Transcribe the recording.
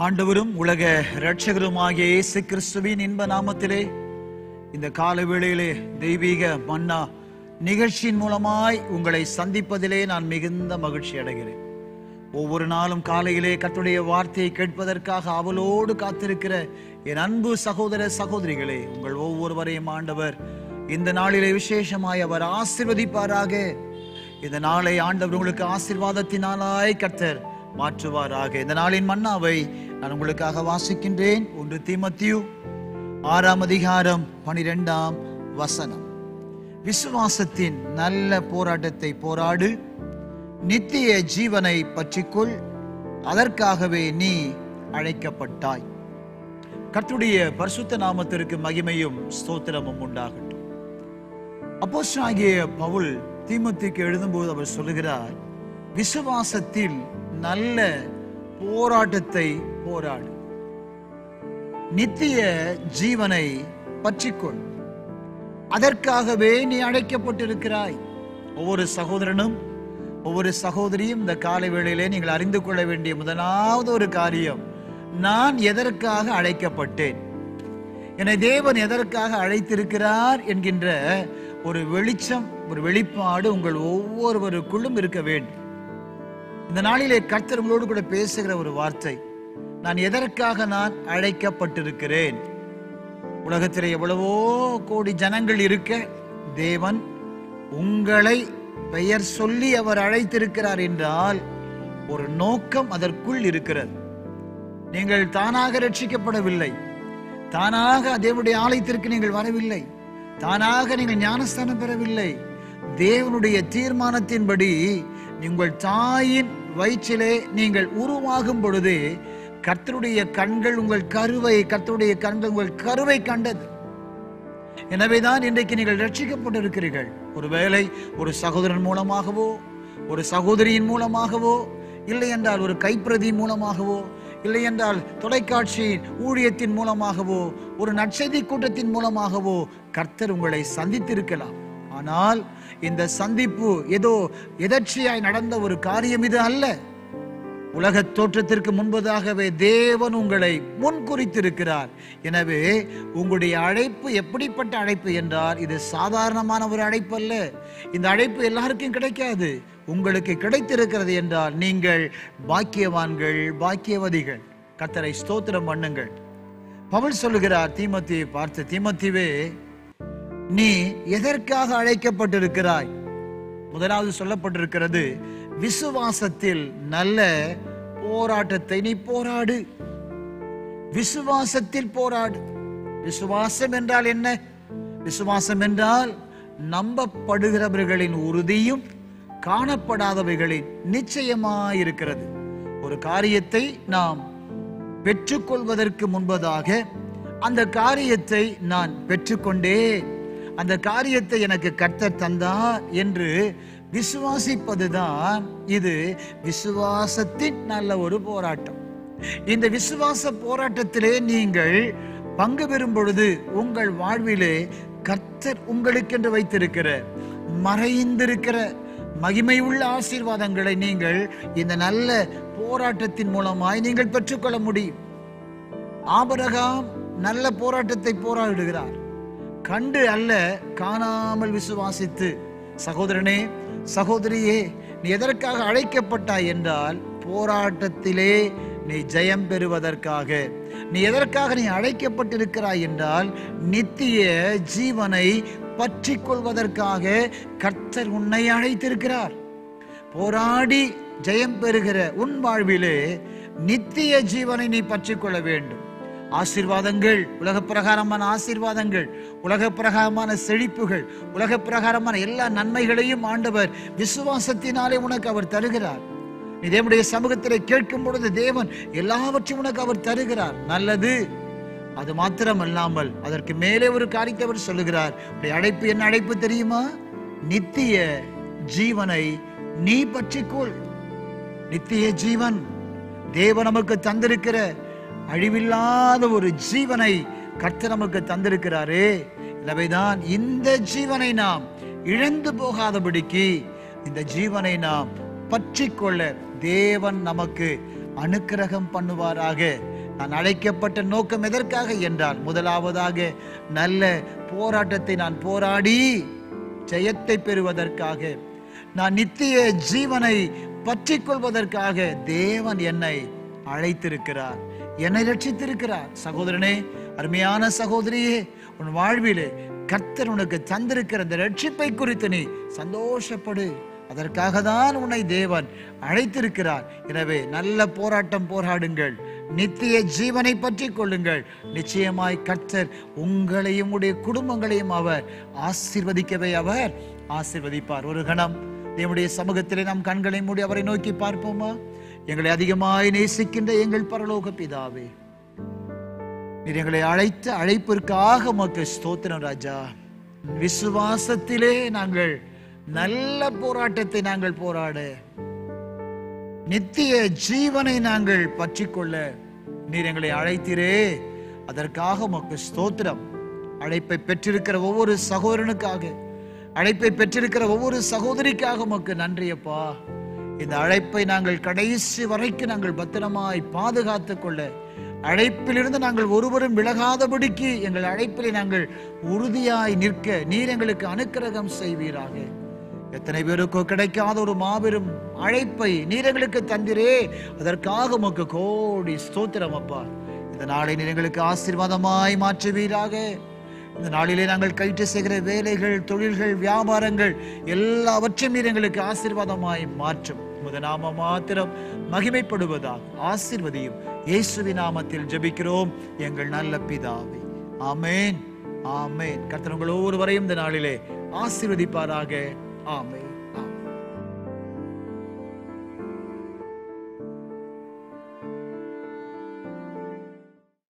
ஆண்டவரும் உலக இரட்சகருமாகிய இயேசு கிறிஸ்துவின் இன்ப நாமத்திலே இந்த கால வேளையிலே தெய்வீக மன்னா நிகழ்ச்சியின் மூலமாய் உங்களை சந்திப்பதிலே நான் மிகுந்த மகிழ்ச்சி அடைகிறேன் ஒவ்வொரு நாளும் காலையிலே கர்த்தருடைய வார்த்தையை கேட்பதற்காக அவளோடு காத்திருக்கிற என் அன்பு சகோதர சகோதரிகளே உங்கள் ஒவ்வொருவரையும் ஆண்டவர் இந்த நாளிலே விசேஷமாய் அவர் ஆசிர்வதிப்பாராக இந்த நாளை ஆண்டவர் உங்களுக்கு ஆசீர்வாதத்தினாலாய் கர்த்தர் மாற்றுவாராக இந்த நாளின் மன்னாவை நான் உங்களுக்காக வாசிக்கின்றேன் ஒன்று தீமத்தியு ஆறாம் அதிகாரம் பனிரெண்டாம் வசனம் விசுவாசத்தின் நல்ல போராட்டத்தை போராடு நித்திய ஜீவனை பற்றிக்கொள் அதற்காகவே நீ அழைக்கப்பட்டாய் கர்த்தருடைய பரிசுத்த நாமத்திற்கு மகிமையும் ஸ்தோத்திரமும் உண்டாகட்டும் அப்போஸ்தலனாகிய பவுல் தீமோத்தேயுக்கு எழுதும்போது அவர் சொல்லுகிறார் விசுவாசத்தில் நல்ல போராட்டத்தை போராடு நித்திய ஜீவனை பற்றிக்கொள் அதற்காகவே நீ அழைக்கப்பட்டிருக்கிறாய் ஒவ்வொரு சகோதரனும் ஒவ்வொரு சகோதரியும் இந்த காலை வேளையிலே நீங்கள் அறிந்து கொள்ள வேண்டிய முதலாவது ஒரு காரியம் நான் எதற்காக அழைக்கப்பட்டேன் என்னை தேவன் எதற்காக அழைத்திருக்கிறார் என்கின்ற ஒரு வெளிச்சம் ஒரு வெளிப்பாடு உங்கள் ஒவ்வொருவருக்குள்ளும் இருக்க வேண்டும் இந்த நாளிலே கர்த்தர் உங்களோடு கூட பேசுகிற ஒரு வார்த்தை நான் எதற்காக நான் அழைக்கப்பட்டிருக்கிறேன் உலகத்திலே எவ்வளவோ கோடி ஜனங்கள் இருக்க தேவன் உங்களை பெயர் சொல்லி அவர் அழைத்திருக்கிறார் என்றால் ஒரு நோக்கம் அதற்குள் இருக்கிறது நீங்கள் தானாக ரட்சிக்கப்படவில்லை தானாக தேவனுடைய ஆலயத்திற்கு நீங்கள் வரவில்லை தானாக நீங்கள் ஞானஸ்தானம் பெறவில்லை தேவனுடைய தீர்மானத்தின்படி உங்கள் தாயின் வயிற்றிலே நீங்கள் உருவாகும் பொழுது கர்த்தருடைய கண்கள் உங்கள் கருவை கர்த்தருடைய கண்கள் உங்கள் கருவை கண்டது எனவேதான் இன்றைக்கு நீங்கள் ரட்சிக்கப்பட்டிருக்கிறீர்கள் ஒருவேளை ஒரு சகோதரன் மூலமாகவோ ஒரு சகோதரியின் மூலமாகவோ இல்லை என்றால் ஒரு கைப்பிரதி மூலமாகவோ இல்லை என்றால் தொலைக்காட்சி ஊழியத்தின் மூலமாகவோ ஒரு நற்செய்தி கூட்டத்தின் மூலமாகவோ கர்த்தர் உங்களை சந்தித்திருக்கலாம் ஆனால் இந்த சந்திப்பு ஏதோ எதர்ச்சியாய் நடந்த ஒரு காரியம் இது அல்ல உலக தோற்றத்திற்கு முன்பதாகவே தேவன் உங்களை முன்குறித்திருக்கிறார் எனவே உங்களுடைய அழைப்பு எப்படிப்பட்ட அழைப்பு என்றால் இது சாதாரணமான ஒரு அழைப்பு அல்ல இந்த அழைப்பு எல்லாருக்கும் கிடைக்காது உங்களுக்கு கிடைத்திருக்கிறது என்றால் நீங்கள் பாக்கியவான்கள் பாக்கியவதிகள் கத்தரை ஸ்தோத்திரம் பண்ணுங்கள் பவுல் சொல்லுகிறார் தீமத்தியை பார்த்து தீமத்திவே நீ எதற்காக அழைக்கப்பட்டிருக்கிறாய் முதலாவது சொல்லப்பட்டிருக்கிறது விசுவாசத்தில் நல்ல போராட்டத்தை நீ போராடு விசுவாசத்தில் போராடு விசுவாசம் என்றால் என்ன விசுவாசம் என்றால் நம்பப்படுகிறவர்களின் உறுதியும் காணப்படாதவைகளின் நிச்சயமாயிருக்கிறது ஒரு காரியத்தை நாம் பெற்றுக்கொள்வதற்கு முன்பதாக அந்த காரியத்தை நான் பெற்றுக்கொண்டேன் அந்த காரியத்தை எனக்கு கர்த்தர் தந்தார் என்று விசுவாசிப்பதுதான் இது விசுவாசத்தின் நல்ல ஒரு போராட்டம் இந்த விசுவாச போராட்டத்திலே நீங்கள் பங்கு பெறும் பொழுது உங்கள் வாழ்விலே கர்த்தர் உங்களுக்கென்று வைத்திருக்கிற மறைந்திருக்கிற மகிமை உள்ள ஆசீர்வாதங்களை நீங்கள் இந்த நல்ல போராட்டத்தின் மூலமாய் நீங்கள் பெற்றுக்கொள்ள முடியும் ஆபரகாம் நல்ல போராட்டத்தை போராடுகிறார் கண்டு அல்ல காணாமல் விசுவாசித்து சகோதரனே சகோதரியே நீ எதற்காக அழைக்கப்பட்டாய் என்றால் போராட்டத்திலே நீ ஜெயம் பெறுவதற்காக நீ எதற்காக நீ அழைக்கப்பட்டிருக்கிறாய் என்றால் நித்திய ஜீவனை பற்றி கொள்வதற்காக கர்த்தர் உன்னை அழைத்திருக்கிறார் போராடி ஜெயம் பெறுகிற உன் வாழ்விலே நித்திய ஜீவனை நீ பற்றி கொள்ள வேண்டும் ஆசீர்வாதங்கள் உலக பிரகாரமான ஆசீர்வாதங்கள் உலக பிரகாரமான செழிப்புகள் உலக பிரகாரமான எல்லா நன்மைகளையும் ஆண்டவர் விசுவாசத்தினாலே உனக்கு அவர் தருகிறார் நீ தேவனுடைய சமூகத்திலே கேட்கும் பொழுது தேவன் எல்லாவற்றையும் உனக்கு அவர் தருகிறார் நல்லது அது மாத்திரம் அல்லாமல் அதற்கு மேலே ஒரு காரியத்தை அவர் சொல்லுகிறார் உடைய அழைப்பு என்ன அழைப்பு தெரியுமா நித்திய ஜீவனை நீ பற்றிக்கொள் நித்திய ஜீவன் தேவன் நமக்கு தந்திருக்கிற அழிவில்லாத ஒரு ஜீவனை கர்த்தர் நமக்கு தந்திருக்கிறாரே எனவேதான் இந்த ஜீவனை நாம் இழந்து போகாதபடிக்கு இந்த ஜீவனை நாம் பற்றிக்கொள்ள தேவன் நமக்கு அனுக்கிரகம் பண்ணுவாராக நான் அழைக்கப்பட்ட நோக்கம் எதற்காக என்றால் முதலாவதாக நல்ல போராட்டத்தை நான் போராடி ஜெயத்தை பெறுவதற்காக நான் நித்திய ஜீவனை பற்றி கொள்வதற்காக தேவன் என்னை அழைத்திருக்கிறார் என்னை ரட்சித்திருக்கிறார் சகோதரனே அருமையான சகோதரியே உன் வாழ்விலே கர்த்தர் உனக்கு தந்திருக்கிற அந்த ரட்சிப்பை குறித்து நீ சந்தோஷப்படு அதற்காக தான் உன்னை தேவன் அழைத்திருக்கிறார் எனவே நல்ல போராட்டம் போராடுங்கள் நித்திய ஜீவனை பற்றி கொள்ளுங்கள் நிச்சயமாய் கர்த்தர் உங்களையும் உடைய குடும்பங்களையும் அவர் ஆசீர்வதிக்கவே அவர் ஆசீர்வதிப்பார் ஒரு கணம் தேவனுடைய சமூகத்திலே நாம் கண்களை மூடி அவரை நோக்கி பார்ப்போமா எங்களை அதிகமாய் நேசிக்கின்ற எங்கள் பரலோக பிதாவே நீர் எங்களை அழைத்த அழைப்பிற்காக உமக்கு ஸ்தோத்திரம் ராஜா விசுவாசத்திலே நாங்கள் நல்ல போராட்டத்தை நாங்கள் போராட நித்திய ஜீவனை நாங்கள் பற்றிக்கொள்ள நீர் எங்களை அழைத்தீரே அதற்காக உமக்கு ஸ்தோத்திரம் அழைப்பை பெற்றிருக்கிற ஒவ்வொரு சகோதரனுக்காக அழைப்பை பெற்றிருக்கிற ஒவ்வொரு சகோதரிக்காக உமக்கு நன்றி அப்பா இந்த அழைப்பை நாங்கள் கடைசி வரைக்கும் நாங்கள் பத்திரமாய் பாதுகாத்துக் கொள்ள அழைப்பிலிருந்து நாங்கள் ஒருவரும் விலகாதபடிக்கு எங்கள் அழைப்பிலே நாங்கள் உறுதியாய் நிற்க நீர் எங்களுக்கு அனுக்கிரகம் செய்வீராக எத்தனை பேருக்கோ கிடைக்காத ஒரு மாபெரும் அழைப்பை நீர் எங்களுக்கு தந்திரே அதற்காக உமக்கு கோடி ஸ்தோத்திரம் அப்பா இந்த நாளை நீர் எங்களுக்கு ஆசீர்வாதமாய் மாற்றுவீராக இந்த நாளிலே நாங்கள் கைட்டு செய்கிற வேலைகள் தொழில்கள் வியாபாரங்கள் எல்லாவற்றையும் நீர் எங்களுக்கு ஆசீர்வாதமாய் மாற்றும் முத நாம மாத்திரம் மகிமைப்படுவதாக ஆசீர்வதியும் இயேசுவின் நாமத்தில் ஜெபிக்கிறோம் எங்கள் நல்ல பிதாவே ஆமென் ஆமென் கர்த்தர் உங்கள் ஒவ்வொருவரையும் இந்த நாளிலே ஆசீர்வதிப்பாராக ஆமென்